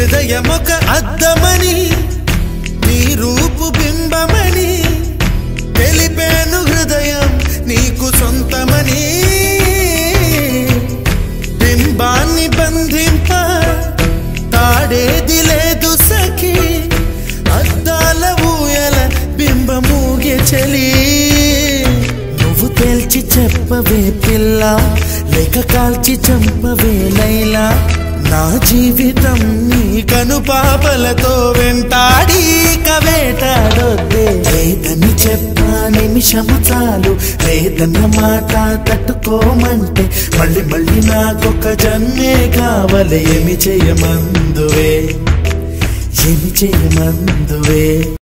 హృదయమొక అద్దమని నీ రూపు బింబమని తెలిపేను హృదయం నీకు సొంతమని బింబాన్ని బంధింప తాడేది లేదు సఖి అద్దాల ఊయల బింబమూగే చలి నువ్వు తేల్చి చెప్పవే పిల్ల లేక కాల్చి చంపవే లైలా నా జీవితం నీ కను పాపలతో వెంటాడి కవేటాడొద్దే లేదని చెప్పా నిమిషము చాలు లేదన్న మాట తట్టుకోమంటే మళ్ళీ మళ్ళీ నాకొక జన్మే కావాలి ఏమి చేయమందువే ఏమి చేయమందువే